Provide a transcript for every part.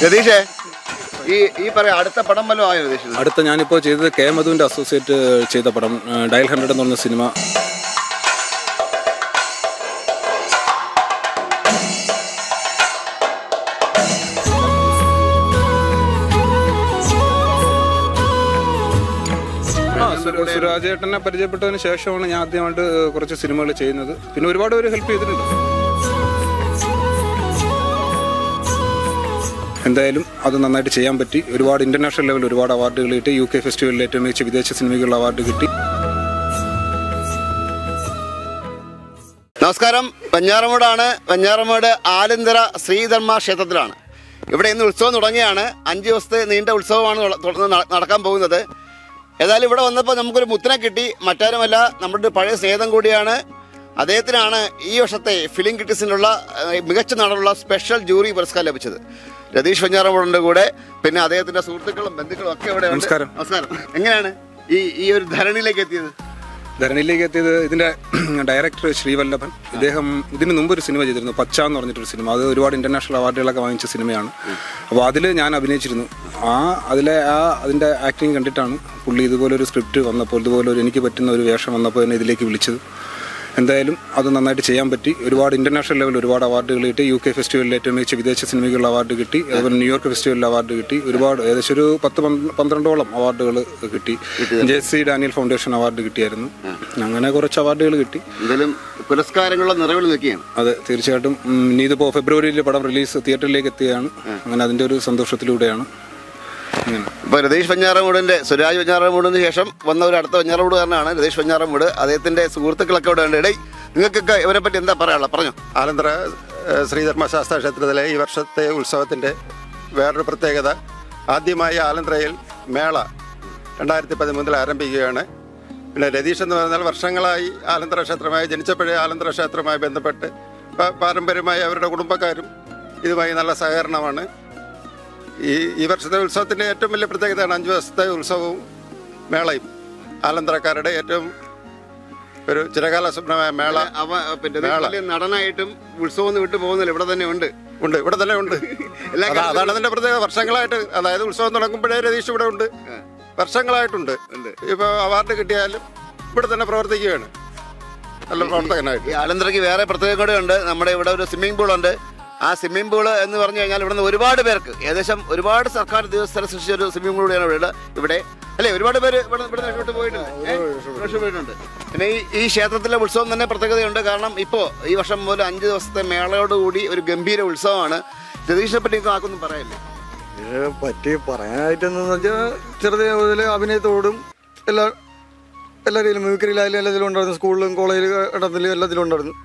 രതീഷേ ഈ ഈ പറയാ അടുത്ത പടം വല്ലതും ആയോ രതീഷ് അടുത്ത ഞാനിപ്പോൾ ചെയ്തത് കെ മധുവിൻ്റെ അസോസിയേറ്റ് ചെയ്ത പടം ആ, ഡയൽ ഹൺഡ്രഡ് എന്ന് പറഞ്ഞ സിനിമ ആ, സുര- സുരാജേട്ടനെ പരിചയപ്പെട്ടതിന് ശേഷമാണ് ഞാൻ ആദ്യമായിട്ട് കുറച്ച് സിനിമകൾ ചെയ്യുന്നത് പിന്നെ ഒരുപാട് പേര് ഹെൽപ്പ് ചെയ്തിട്ടുണ്ട് എന്തായാലും അത് നന്നായിട്ട് ചെയ്യാൻ പറ്റി ഒരുപാട് ഇന്റർനാഷണൽ ലെവലിൽ ഒരുപാട് അവാർഡുകൾ കിട്ടി യു കെ ഫെസ്റ്റിവലിൽ ഏറ്റവും മികച്ച വിദേശ സിനിമയ്ക്കുള്ള അവാർഡ് കിട്ടി നമസ്കാരം വെഞ്ഞാറമൂടാണ് വെഞ്ഞാറമൂട് ആലന്തര ശ്രീധർമ്മ ക്ഷേത്രത്തിലാണ് ഇവിടെ ഇന്ന് ഉത്സവം തുടങ്ങിയാണ് അഞ്ച് ദിവസത്തെ നീണ്ട ഉത്സവമാണ് തുട- തുടർന്ന് നട- നടക്കാൻ പോകുന്നത് ഏതായാലും ഇവിടെ വന്നപ്പോൾ നമുക്കൊരു മുത്തിനെ കിട്ടി മറ്റാരുമല്ല നമ്മുടെ ഒരു പഴയ സ്നേഹിതം കൂടിയാണ് അദ്ദേഹത്തിനാണ് ഈ വർഷത്തെ ഫിലിം ക്രിറ്റിക്സിനുള്ള ഏഹ്, മികച്ച നടനുള്ള സ്പെഷ്യൽ ജൂറി പുരസ്കാരം ലഭിച്ചത് രതീഷ് വെഞ്ഞാറമൂടിന്റെ കൂടെ പിന്നെ അദ്ദേഹത്തിന്റെ സുഹൃത്തുക്കളും ബന്ധുക്കളും ഒക്കെ ഇവിടെ ഉണ്ട്. നമസ്കാരം. നമസ്കാരം എങ്ങനെയാണ് ഈ ഈ ഒരു ധരണിയിലേക്ക് എത്തിയത് ധരണിയിലേക്ക് എത്തിയത് ഇതിന്റെ ഡയറക്ടർ ശ്രീവല്ലഭൻ ഇദ്ദേഹം ഇതിന് മുമ്പ് ഒരു സിനിമ ചെയ്തിരുന്നു പച്ച എന്ന് പറഞ്ഞിട്ടൊരു സിനിമ അത് ഒരുപാട് ഇന്റർനാഷണൽ അവാർഡുകളൊക്കെ വാങ്ങിച്ച സിനിമയാണ് അപ്പോൾ അതിൽ ഞാൻ അഭിനയിച്ചിരുന്നു ആ അതിലെ ആ അതിന്റെ ആക്ടിങ് കണ്ടിട്ടാണ് പുള്ളി ഇതുപോലെ ഒരു സ്ക്രിപ്റ്റ് വന്നപ്പോൾ ഇതുപോലെ ഒരു എനിക്ക് പറ്റുന്ന ഒരു വേഷം വന്നപ്പോൾ എന്നെ ഇതിലേക്ക് വിളിച്ചത് എന്തായാലും അത് നന്നായിട്ട് ചെയ്യാൻ പറ്റി ഒരുപാട് ഇന്റർനാഷണൽ ലെവലിൽ ഒരുപാട് അവാർഡുകൾ കിട്ടി യു കെ ഫെസ്റ്റിവലിൽ ഏറ്റവും മികച്ച വിദേശ സിനിമയ്ക്കുള്ള അവാർഡ് കിട്ടി അതുപോലെ ന്യൂയോർക്ക് ഫെസ്റ്റിവലിൽ അവാർഡ് കിട്ടി ഒരുപാട് ഏകദേശം ഒരു പത്ത് പന്ത്ര- പന്ത്രണ്ടോളം അവാർഡുകൾ കിട്ടി J C Daniel foundation award കിട്ടിയായിരുന്നു അങ്ങനെ കുറച്ച് അവാർഡുകൾ കിട്ടി എന്തായാലും പുരസ്കാരങ്ങളുടെ നിറവിൽ നിൽക്കുകയാണ് അതെ തീർച്ചയായിട്ടും ഉം, ഇനി ഇതിപ്പോൾ ഫെബ്രുവരിയിൽ പടം റിലീസ് തിയേറ്ററിലേക്ക് എത്തുകയാണ് അങ്ങനെ അതിൻ്റെ ഒരു സന്തോഷത്തിലൂടെയാണ് അങ്ങനെ ഇപ്പൊ രതീഷ് വെഞ്ഞാറമൂടിന്റെ സുരാജ് വെഞ്ഞാറമൂടിന് ശേഷം വന്ന ഒരു അടുത്ത വെഞ്ഞാറമൂടുകാരനാണ് രതീഷ് വെഞ്ഞാറമൂട് അദ്ദേഹത്തിന്റെ സുഹൃത്തുക്കളൊക്കെ ഇവിടെ ഉണ്ട് ഇടയിൽ നിങ്ങൾക്കൊക്കെ ഇവരെ പറ്റി എന്താ പറയാനുള്ള പറഞ്ഞോ ആലന്തര ഏഹ്, ശ്രീധർമ്മശാസ്ത്ര ക്ഷേത്രത്തിലെ ഈ വർഷത്തെ ഉത്സവത്തിൻ്റെ വേറൊരു പ്രത്യേകത ആദ്യമായി ആലന്തരയിൽ മേള രണ്ടായിരത്തി പതിമൂന്നിൽ ആരംഭിക്കുകയാണ് പിന്നെ രതീഷ് എന്ന് പറഞ്ഞാൽ വർഷങ്ങളായി ആലന്തര ക്ഷേത്രമായി ജനിച്ചപ്പോഴേ ആലന്തര ക്ഷേത്രവുമായി ബന്ധപ്പെട്ട് പ- പാരമ്പര്യമായി അവരുടെ കുടുംബക്കാരും ഇതുമായി നല്ല സഹകരണമാണ് ഈ ഈ വർഷത്തെ ഉത്സവത്തിൻ്റെ ഏറ്റവും വലിയ പ്രത്യേകതയാണ് അഞ്ച് ദിവസത്തെ ഉത്സവവും മേളയും ആലന്തരക്കാരുടെ ഏറ്റവും ഒരു ചിരകാല സ്വപ്നമായ മേള അവ പിന്നെ രതീഷ് വലിയ നടനായിട്ടും ഉത്സവം ഒന്നും വിട്ടു പോകുന്നില്ല ഇവിടെ തന്നെ ഉണ്ട് ഉണ്ട് ഇവിടെ തന്നെ ഉണ്ട് എല്ലാ അതാ- അതാണ് അതിന്റെ പ്രത്യേകത വർഷങ്ങളായിട്ട് അതായത് ഉത്സവം തുടങ്ങുമ്പോഴേ രതീഷ് ഇവിടെ ഉണ്ട് വർഷങ്ങളായിട്ടുണ്ട് ഇപ്പൊ അവാർഡ് കിട്ടിയാലും ഇവിടെ തന്നെ പ്രവർത്തിക്കുകയാണ് നല്ല പ്രവർത്തകനായിട്ട് ഈ ആലന്തരയ്ക്ക് വേറെ പ്രത്യേകം കൂടെ ഉണ്ട് നമ്മുടെ ഇവിടെ ഒരു സ്വിമ്മിംഗ് പൂൾ ഉണ്ട് ആ സ്വിമ്മിംഗ് പൂൾ എന്ന് പറഞ്ഞു കഴിഞ്ഞാൽ ഇവിടുന്ന് ഒരുപാട് പേർക്ക് ഏകദേശം ഒരുപാട് സർക്കാർ ഉദ്യോഗസ്ഥരെ സൃഷ്ടിച്ച ഒരു സ്വിമ്മിംഗ് പൂൾ കൂടിയാണ് ഇവിടെ ഇവിടെ അല്ലേ ഒരുപാട് പേര് ഇവിടെ ഇവിടെ ഇങ്ങോട്ട് പോയിട്ടുണ്ട് ഏ? ഇങ്ങോട്ട് പോയിട്ടുണ്ട് പിന്നെ ഈ ഈ ക്ഷേത്രത്തിലെ ഉത്സവം തന്നെ പ്രത്യേകതയുണ്ട് കാരണം ഇപ്പോൾ ഈ വർഷം മുതൽ അഞ്ച് ദിവസത്തെ മേളയോടുകൂടി ഒരു ഗംഭീര ഉത്സവമാണ് രതീഷിനെ പറ്റി നിങ്ങൾക്ക് ആർക്കൊന്നും പറയല്ലേ ഇതിനെ പറ്റി പറയാനായിട്ടെന്ന് വെച്ചാൽ ചെറുത് മുതൽ അഭിനയത്തോടും എല്ലാ എല്ലാ രീതിയിലും മ്യൂക്കറിയിലായാലും എല്ലാത്തിലും ഉണ്ടായിരുന്നു സ്കൂളിലും കോളേജിലും ഇടത്തിലും എല്ലാത്തിലും ഉണ്ടായിരുന്നു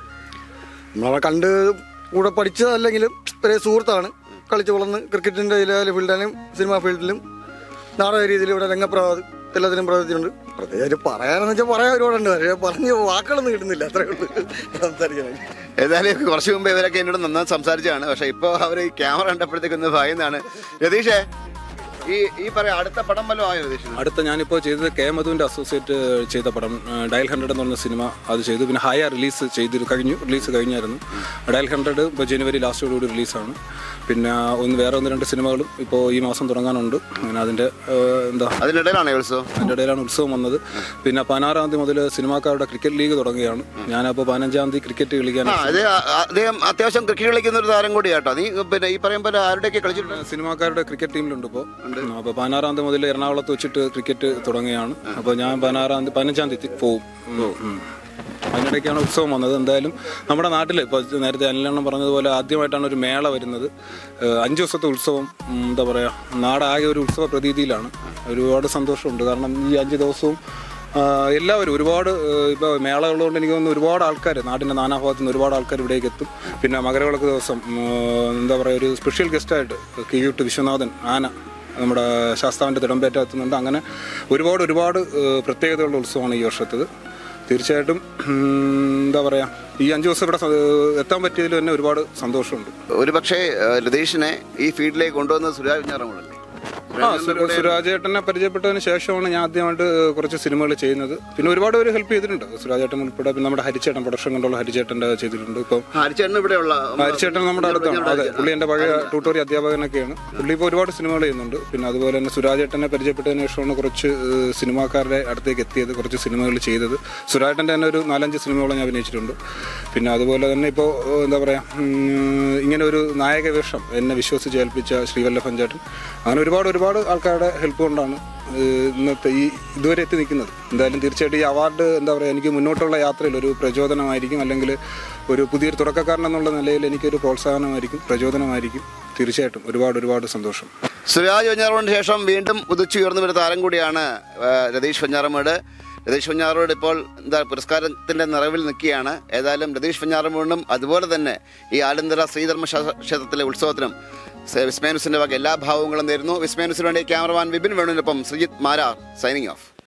നമ്മളെ കണ്ട് കൂടെ പഠിച്ചതല്ലെങ്കിലും ഒരേ സുഹൃത്താണ് കളിച്ച് വളർന്ന് ക്രിക്കറ്റിൻ്റെ ഇതിലായാലും ഫീൽഡിലും സിനിമാ ഫീൽഡിലും നാടക രീതിയിൽ ഇവിടെ രംഗപ്രവാദം എല്ലാത്തിനും പ്രവർത്തിച്ചിട്ടുണ്ട് പ്രത്യേകിച്ച് പറയാനെന്ന് വെച്ചാൽ പറയാൻ ഒരുപാടുണ്ട് പക്ഷേ പറഞ്ഞ് വാക്കുകളൊന്നും കിട്ടുന്നില്ല അത്രേ ഉള്ളൂ സംസാരിക്കാനായിട്ട് ഏതായാലും കുറച്ച് മുമ്പ് ഇവരൊക്കെ എന്നോട് നന്നായി സംസാരിച്ചാണ് പക്ഷെ ഇപ്പോൾ അവർ ഈ ക്യാമറ കണ്ടപ്പോഴത്തേക്ക് ഒന്ന് ഭയന്നാണ് രതീഷേ ഈ ഈ പറയാ അടുത്ത പടം വല്ലതും ആയോ രതീഷ് അടുത്ത ഞാനിപ്പോൾ ചെയ്തത് കെ മധുവിൻ്റെ അസോസിയേറ്റ് ചെയ്ത പടം ആ, ഡയൽ ഹൺഡ്രഡ് എന്ന് പറഞ്ഞ സിനിമ അത് ചെയ്തു പിന്നെ ഹയ റിലീസ് ചെയ്ത് കഴിഞ്ഞു റിലീസ് കഴിഞ്ഞായിരുന്നു ഡയൽ ഹൺഡ്രഡ് ഇപ്പോൾ ജനുവരി ലാസ്റ്റോടുകൂടി റിലീസാണ് പിന്നെ ഒന്ന് വേറെ ഒന്ന് രണ്ട് സിനിമകളും ഇപ്പോൾ ഈ മാസം തുടങ്ങാനുണ്ട് അങ്ങനെ അതിൻ്റെ ആ, എന്താ അതിനിടയിലാണോ ഈ ഉത്സവം അതിൻ്റെ ഇടയിലാണ് ഉത്സവം വന്നത് പിന്നെ പതിനാറാം തീയതി മുതൽ സിനിമാക്കാരുടെ ക്രിക്കറ്റ് ലീഗ് തുടങ്ങുകയാണ് ഞാനപ്പോൾ പതിനഞ്ചാം തീയതി ക്രിക്കറ്റ് കളിക്കാൻ ആ ഇത് ആ- അദ്ദേഹം അത്യാവശ്യം ക്രിക്കറ്റ് കളിക്കുന്ന ഒരു താരം കൂടിയാട്ടോ നീ പിന്നെ ഈ പറയും പോലെ ആരുടെയൊക്കെ കളിച്ചിട്ടുണ്ട് സിനിമാക്കാരുടെ ക്രിക്കറ്റ് ടീമിലുണ്ട് ഇപ്പോൾ അപ്പോൾ പതിനാറാം തീയതി മുതൽ എറണാകുളത്ത് വെച്ചിട്ട് ക്രിക്കറ്റ് തുടങ്ങുകയാണ് അപ്പോൾ ഞാൻ പതിനാറാം തീയതി പതിനഞ്ചാം തീയതി പോവും ഉം. അതിനിടയ്ക്കാണ് ഉത്സവം വന്നത് എന്തായാലും നമ്മുടെ നാട്ടിൽ ഇപ്പോൾ നേരത്തെ അനിലെണ്ണം പറഞ്ഞതുപോലെ ആദ്യമായിട്ടാണ് ഒരു മേള വരുന്നത് ഏഹ് അഞ്ച് ദിവസത്തെ ഉത്സവം ഉം, എന്താ പറയുക നാടാകെ ഒരു ഉത്സവ പ്രതീതിയിലാണ് ഒരുപാട് സന്തോഷമുണ്ട് കാരണം ഈ അഞ്ച് ദിവസവും ആ, എല്ലാവരും ഒരുപാട് ഇപ്പോൾ മേളകളുകൊണ്ട് എനിക്ക് തോന്നുന്നു ഒരുപാട് ആൾക്കാർ നാടിൻ്റെ നാനാഭാഗത്തു നിന്ന് ഒരുപാട് ആൾക്കാർ ഇവിടേക്ക് എത്തും പിന്നെ മകരവിളക്ക് ദിവസം ഉം, എന്താ പറയുക ഒരു സ്പെഷ്യൽ ഗസ്റ്റായിട്ട് കിഴിയൂട്ട് വിശ്വനാഥൻ ആന നമ്മുടെ ശാസ്താവിൻ്റെ തിടമ്പേറ്റ എത്തുന്നുണ്ട് അങ്ങനെ ഒരുപാട് ഒരുപാട് ഏഹ്, പ്രത്യേകതകളുള്ള ഉത്സവമാണ് ഈ വർഷത്തത് തീർച്ചയായിട്ടും ഉം, എന്താ പറയുക ഈ അഞ്ച് ദിവസം ഇവിടെ സ- എത്താൻ പറ്റിയതിൽ തന്നെ ഒരുപാട് സന്തോഷമുണ്ട് ഒരു പക്ഷേ രതീഷിനെ ഈ ഫീൽഡിലേക്ക് കൊണ്ടുവന്നത് സുരാജ് വെഞ്ഞാറമൂടല്ലേ ആ സുര- സുരാജേട്ടനെ പരിചയപ്പെട്ടതിന് ശേഷമാണ് ഞാൻ ആദ്യമായിട്ട് കുറച്ച് സിനിമകൾ ചെയ്യുന്നത് പിന്നെ ഒരുപാട് പേര് ഹെൽപ്പ് ചെയ്തിട്ടുണ്ട് സുരാജേട്ടൻ ഉൾപ്പെടെ പിന്നെ നമ്മുടെ ഹരിച്ചേട്ടൻ പ്രൊഡക്ഷൻ കണ്ടുള്ള ഹരിച്ചേട്ടൻ്റെ ചെയ്തിട്ടുണ്ട് ഇപ്പം ഹരിച്ചേട്ടൻ ഇവിടെയുള്ള ഹരിച്ചേട്ടൻ നമ്മുടെ അടുത്താണ് അതെ പുള്ളി എൻ്റെ പഴയ ട്യൂട്ടോറിയൽ അധ്യാപകനൊക്കെയാണ് പുള്ളി ഇപ്പോൾ ഒരുപാട് സിനിമകൾ ചെയ്യുന്നുണ്ട് പിന്നെ അതുപോലെ തന്നെ സുരാജേട്ടനെ പരിചയപ്പെട്ടതിന് ശേഷമാണ് കുറച്ച് ഏഹ്, സിനിമാക്കാരുടെ അടുത്തേക്ക് എത്തിയത് കുറച്ച് സിനിമകൾ ചെയ്തത് സുരാജേട്ടൻ്റെ തന്നെ ഒരു നാലഞ്ച് സിനിമകൾ ഞാൻ അഭിനയിച്ചിട്ടുണ്ട് പിന്നെ അതുപോലെ തന്നെ ഇപ്പോൾ ഏഹ്, എന്താ പറയുക ഇങ്ങനെ ഒരു നായക വേഷം എന്നെ വിശ്വസിച്ച് ഏൽപ്പിച്ച ശ്രീവല്ലഭൻ ചേട്ടൻ അങ്ങനെ ഒരുപാട് ഒരുപാട് ആൾക്കാരുടെ ഹെൽപ്പ് കൊണ്ടാണ് ഏഹ്, ഇന്നത്തെ ഈ ഇതുവരെ എത്തി നിൽക്കുന്നത് എന്തായാലും തീർച്ചയായിട്ടും ഈ അവാർഡ് എന്താ പറയുക എനിക്ക് മുന്നോട്ടുള്ള യാത്രയിൽ ഒരു പ്രചോദനമായിരിക്കും അല്ലെങ്കിൽ ഒരു പുതിയൊരു തുടക്കക്കാരൻ എന്നുള്ള നിലയിൽ എനിക്കൊരു പ്രോത്സാഹനമായിരിക്കും പ്രചോദനമായിരിക്കും തീർച്ചയായിട്ടും ഒരുപാട് ഒരുപാട് സന്തോഷം സുരാജ് വെഞ്ഞാറമ്മയുടെ ശേഷം വീണ്ടും ഉദിച്ചുയർന്നു വരുന്ന താരം കൂടിയാണ് ആ, രതീഷ് വെഞ്ഞാറമ്മയുടെ രതീഷ് വെഞ്ഞാറമ്മയുടെ ഇപ്പോൾ എന്താ പുരസ്കാരത്തിന്റെ നിറവിൽ നിൽക്കുകയാണ് ഏതായാലും രതീഷ് വെഞ്ഞാറമ്മൂടിനും അതുപോലെ തന്നെ ഈ ആലന്തര ശ്രീധർമ്മ ക്ഷ- ക്ഷേത്രത്തിലെ ഉത്സവത്തിനും സ- വിസ്മയ ന്യൂസിന്റെ വക എല്ലാ ഭാവങ്ങളും നേരുന്നു വിസ്മയ ന്യൂസിന് വേണ്ടി ക്യാമറമാൻ വിപിൻ വേണുവിനൊപ്പം ശ്രീജിത്ത് മാരാർ സൈനിങ് ഓഫ്